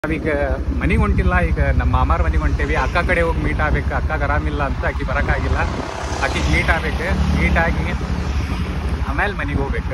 ನಾವೀಗ ಮನೆಗೆ ಹೊಂಟಿಲ್ಲ ಈಗ ನಮ್ಮ ಮಾಮಾರ ಮನೆಗೆ ಹೊಂಟೇವಿ ಅಕ್ಕ ಕಡೆ ಹೋಗಿ ಮೀಟ್ ಆಗ್ಬೇಕು ಅಕ್ಕಗೆ ಆರಾಮಿಲ್ಲ ಅಂತ ಆಕಿ ಬರೋಕ್ಕಾಗಿಲ್ಲ ಆಕಿಗೆ ಮೀಟ್ ಆಗ್ಬೇಕು ಮೀಟ್ ಆಗಿ ಆಮೇಲೆ ಮನೆಗೆ ಹೋಗ್ಬೇಕು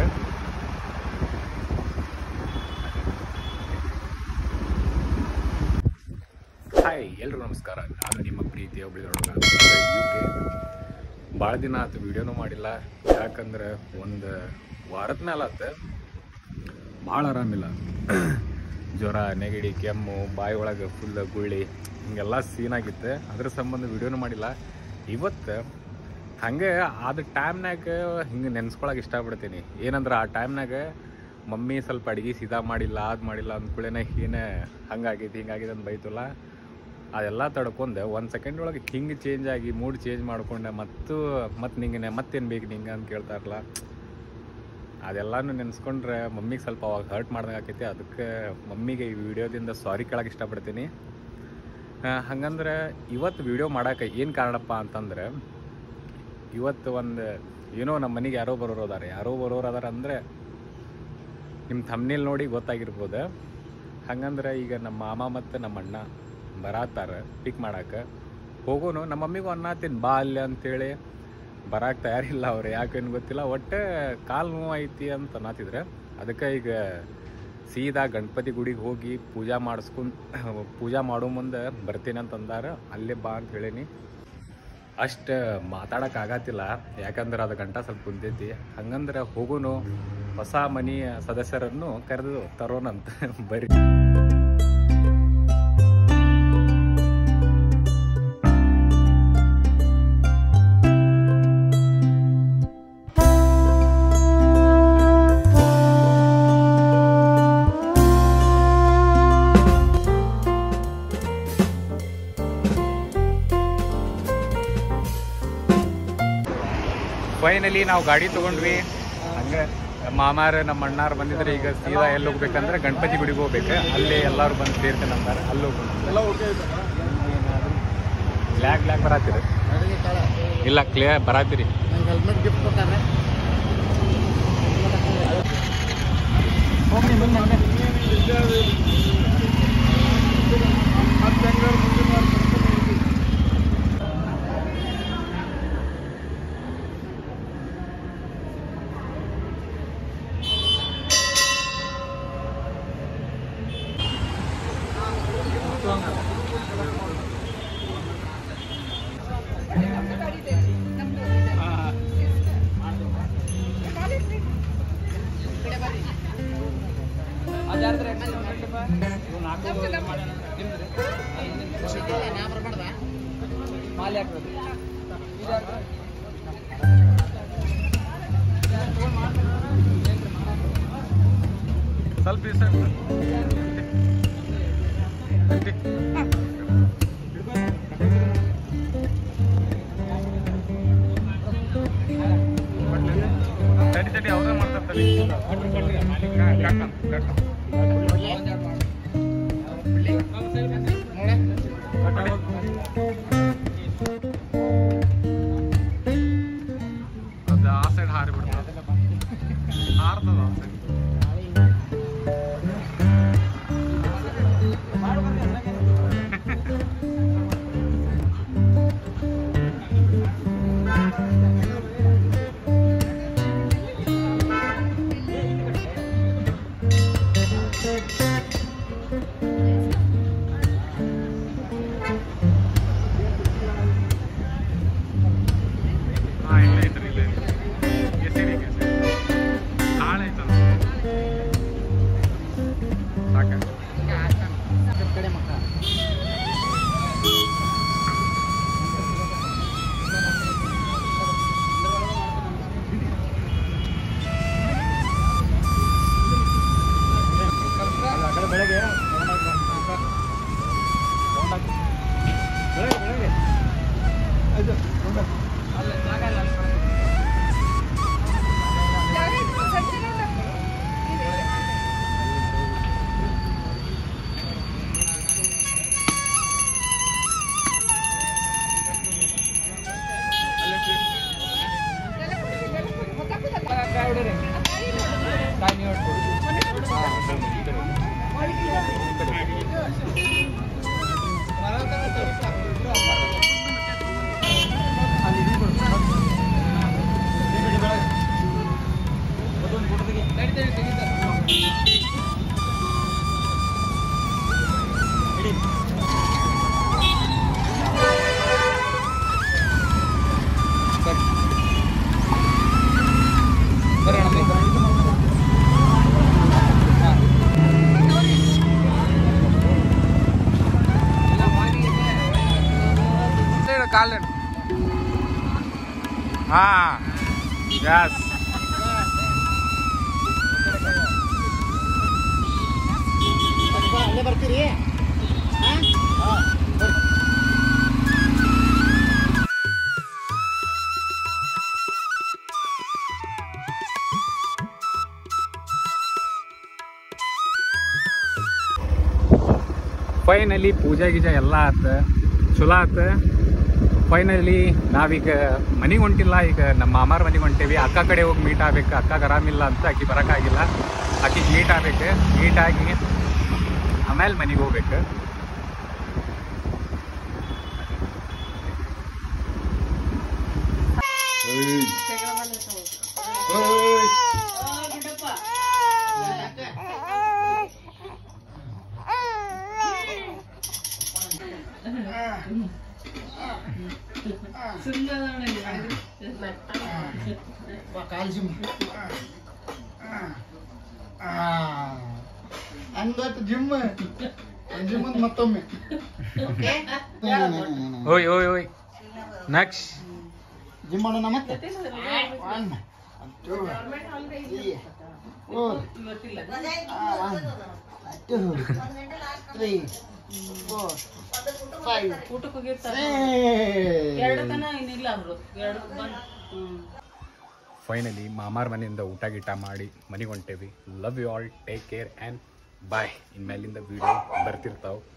ಹಾಯ್ ಎಲ್ರಿಗೂ ನಮಸ್ಕಾರ ನಾನು ನಿಮ್ಮ ಪ್ರೀತಿಯ ಒಬ್ಬಳಿದೊಳಗ ಯು ಕೆ ಭಾಳ ದಿನ ಆಯ್ತು ವಿಡಿಯೋನೂ ಮಾಡಿಲ್ಲ ಯಾಕಂದ್ರೆ ಒಂದು ವಾರದ ಮೇಲೆ ಆತ ಭಾಳ ಆರಾಮಿಲ್ಲ ಜ್ವರ ನೆಗಡಿ ಕೆಮ್ಮು ಬಾಯಿ ಒಳಗೆ ಫುಲ್ ಗುಳ್ಳಿ ಹಿಂಗೆಲ್ಲ ಸೀನ್ ಆಗಿತ್ತು ಅದ್ರ ಸಂಬಂಧ ವಿಡಿಯೋನೂ ಮಾಡಿಲ್ಲ ಇವತ್ತು ಹಾಗೆ ಆದ ಟೈಮ್ನಾಗ ಹಿಂಗೆ ನೆನ್ಸ್ಕೊಳಕ್ಕೆ ಇಷ್ಟಪಡ್ತೀನಿ ಏನಂದ್ರೆ ಆ ಟೈಮ್ನಾಗ ಮಮ್ಮಿ ಸ್ವಲ್ಪ ಅಡುಗೆ ಸೀದಾ ಮಾಡಿಲ್ಲ ಅದು ಮಾಡಿಲ್ಲ ಅಂದ್ಕೂಡೇನೆ ಏನೇ ಹಂಗಾಗೈತಿ ಹಿಂಗಾಗಿದೆ ಅಂತ ಬೈತಲ್ಲ ಅದೆಲ್ಲ ತಡ್ಕೊಂಡೆ ಒಂದು ಸೆಕೆಂಡ್ ಒಳಗೆ ಹಿಂಗೆ ಚೇಂಜ್ ಆಗಿ ಮೂಡ್ ಚೇಂಜ್ ಮಾಡ್ಕೊಂಡೆ ಮತ್ತು ಮತ್ತು ನಿಂಗೆ ಮತ್ತೇನು ಬೇಕು ನಿಂಗೆ ಅಂತ ಕೇಳ್ತಾರಲ್ಲ ಅದೆಲ್ಲನೂ ನೆನೆಸ್ಕೊಂಡ್ರೆ ಮಮ್ಮಿಗೆ ಸ್ವಲ್ಪ ಅವಾಗ ಹರ್ಟ್ ಮಾಡ್ದಂಗೆ ಆಕೈತಿ ಅದಕ್ಕೆ ಮಮ್ಮಿಗೆ ಈ ವಿಡಿಯೋದಿಂದ ಸಾರಿ ಕೇಳಕ್ಕೆ ಇಷ್ಟಪಡ್ತೀನಿ ಆ, ಹಂಗಂದ್ರೆ ಇವತ್ತು ವಿಡಿಯೋ ಮಾಡೋಕೆ ಏನು ಕಾರಣಪ್ಪ ಅಂತಂದ್ರೆ ಇವತ್ತು ಒಂದು ಏನೋ ನಮ್ಮ ಮನೆಗೆ ಯಾರೋ ಬರೋರು ಅದಾರ ಯಾರೋ ಬರೋರು ಅದಾರ ಅಂದರೆ ನಿಮ್ಮ ಥಮ್ನೇಲ್ ನೋಡಿ ಗೊತ್ತಾಗಿರ್ಬೋದು ಹಂಗಂದ್ರೆ ಈಗ ನಮ್ಮ ಮಾಮ ಮತ್ತು ನಮ್ಮ ಅಣ್ಣ ಬರಾತಾರ ಪಿಕ್ ಮಾಡಕ್ಕೆ ಹೋಗೋನು ನಮ್ಮ ಮಮ್ಮಿಗೂ ಅನ್ನತ್ತೀನಿ ಬಾ ಅಲ್ಲಿ ಅಂತೇಳಿ ಬರಾಕ್ ತಯಾರಿಲ್ಲ ಅವ್ರು ಯಾಕೇನು ಗೊತ್ತಿಲ್ಲ ಒಟ್ಟೆ ಕಾಲು ನೋವು ಐತಿ ಅಂತ ಅನ್ನತ್ತಿದ್ರೆ ಅದಕ್ಕೆ ಈಗ ಸೀದಾ ಗಣಪತಿ ಗುಡಿಗೆ ಹೋಗಿ ಪೂಜಾ ಮಾಡಿಸ್ಕೊಂಡು ಪೂಜಾ ಮಾಡೋ ಮುಂದೆ ಬರ್ತೀನಿ ಅಂತ ಅಂದಾರ ಅಲ್ಲೇ ಬಾ ಅಂತ ಹೇಳೀನಿ ಅಷ್ಟು ಮಾತಾಡಕ್ಕೆ ಆಗತ್ತಿಲ್ಲ ಯಾಕಂದ್ರೆ ಅದು ಗಂಟ ಸ್ವಲ್ಪ ಕುಂತೈತಿ ಹಂಗಂದ್ರೆ ಹೋಗೋನು ಹೊಸ ಮನೆಯ ಸದಸ್ಯರನ್ನು ಕರೆದು ತರೋಣಂತ ಬರ್ರಿ ಫೈನಲಿ ನಾವು ಗಾಡಿ ತಗೊಂಡ್ವಿ ಹಂಗೆ ಮಾಮಾರ ನಮ್ಮ ಅಣ್ಣಾರು ಬಂದಿದ್ರೆ ಈಗ ಸೀದಾ ಎಲ್ಲಿ ಹೋಗ್ಬೇಕಂದ್ರೆ ಗಣಪತಿ ಗುಡಿಗೆ ಹೋಗ್ಬೇಕು ಅಲ್ಲಿ ಎಲ್ಲರೂ ಬಂದು ಸೇರ್ತೀನಿ ಅಂತಾರೆ ಅಲ್ಲಿ ಹೋಗ್ಬೇಕು ಎಲ್ಲ ಓಕೆ ಬ್ಲ್ಯಾಕ್ ಬ್ಲ್ಯಾಕ್ ಬರಾತಿರಿ ಇಲ್ಲ ಕ್ಲಿಯರ್ ಬರಾತಿರಿ ನಂಗೆ ಹೆಲ್ಮೆಟ್ ಗಿಫ್ಟ್ ಕೊಟ್ಟಾರೆ ಹೋಗಿ ಬಂದು ಸ್ವಲ್ಪ ದಿವಸ ತಡಿ ತಡಿ ಅವ್ರೇ ಮಾಡ್ತಾರೆ ಅದು ಆ ಸೈಡ್ ಹಾರಿ ಬಿಡ್ತದೆ ಹಾರ್ತದ ಆ ಸೈಡ್ ಕಾಲು ಹಾ ಯಸ್ ಅಲ್ಲೇ ಬರ್ತೀರಿ ಫೈನಲಿ ಪೂಜೆ ಗೀಜೆ ಎಲ್ಲ ಆತ ಚಲೋ ಆತ ಫೈನಲಿ ನಾವೀಗ ಮನೆಗೆ ಹೊಂಟಿಲ್ಲ ಈಗ ನಮ್ಮ ಮಾಮಾರ ಮನೆಗೆ ಹೊಂಟೇವಿ ಅಕ್ಕ ಕಡೆ ಹೋಗಿ ಮೀಟ್ ಆಗ್ಬೇಕು ಅಕ್ಕಗೆ ಆರಾಮಿಲ್ಲ ಅಂತ ಆಕಿ ಬರೋಕ್ಕಾಗಿಲ್ಲ ಆಕಿಗೆ ಮೀಟ್ ಆಗ್ಬೇಕು ಮೀಟ್ ಆಗಿ ಆಮೇಲೆ ಮನೆಗೆ ಹೋಗ್ಬೇಕು ಕಾಲ್ಸಿ ಹಂಗಾತು ಜಿಮ್ ಜಿಮ್ ಒಂದು ಮತ್ತೊಮ್ಮೆ ಓಯ್ ಓಯ್ ಓಯ್ ನೆಕ್ಸ್ಟ್ ಜಿಮ್ ಮಾಡೋಣ ಮತ್ತೆ one two four two three four five ಊಟಕ್ಕೆ ಹೋಗಿರ್ತಾರೆ ಎರಡು ತನ ಇನ್ನಿಲ್ಲ ಅವರು ಎರಡು ಬಂದು ಹ್ಮ್ ಫೈನಲಿ ಮಾಮಾರ್ ಮನೆಯಿಂದ ಊಟ ಗೀಟ ಮಾಡಿ ಮನೆಗೆ ಹೊಂಟೇವಿ love you all take care and bye ಇನ್ಮೇಲಿಂದ ವೀಡಿಯೋ ಬರ್ತಿರ್ತಾವೆ